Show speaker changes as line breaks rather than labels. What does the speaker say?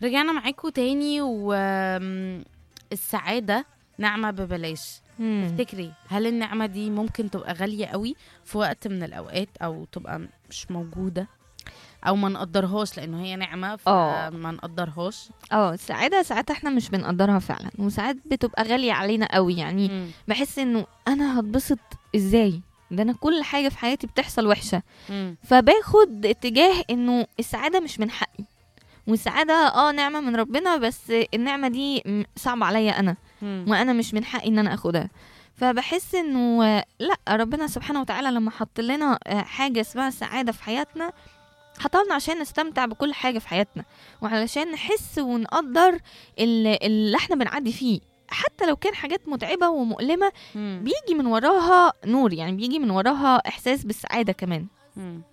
رجعنا معاكم تاني والسعادة نعمة ببلاش
مم.
تفتكري هل النعمة دي ممكن تبقى غالية قوي في وقت من الأوقات أو تبقى مش موجودة أو ما نقدرهاش لأنه هي نعمة
آه.
فما نقدرهاش
اه السعاده ساعات احنا مش بنقدرها فعلا وساعات بتبقى غاليه علينا قوي يعني
مم.
بحس انه انا هتبسط ازاي ده انا كل حاجه في حياتي بتحصل وحشه
مم.
فباخد اتجاه انه السعاده مش من حقي والسعاده اه نعمه من ربنا بس النعمه دي م- صعبه عليا انا
مم.
وانا مش من حقي ان انا اخدها فبحس انه آه، لا ربنا سبحانه وتعالى لما حط لنا آه، حاجه اسمها السعاده في حياتنا حطها لنا عشان نستمتع بكل حاجه في حياتنا وعلشان نحس ونقدر ال- اللي احنا بنعدي فيه حتى لو كان حاجات متعبه ومؤلمه
مم.
بيجي من وراها نور يعني بيجي من وراها احساس بالسعاده كمان
مم.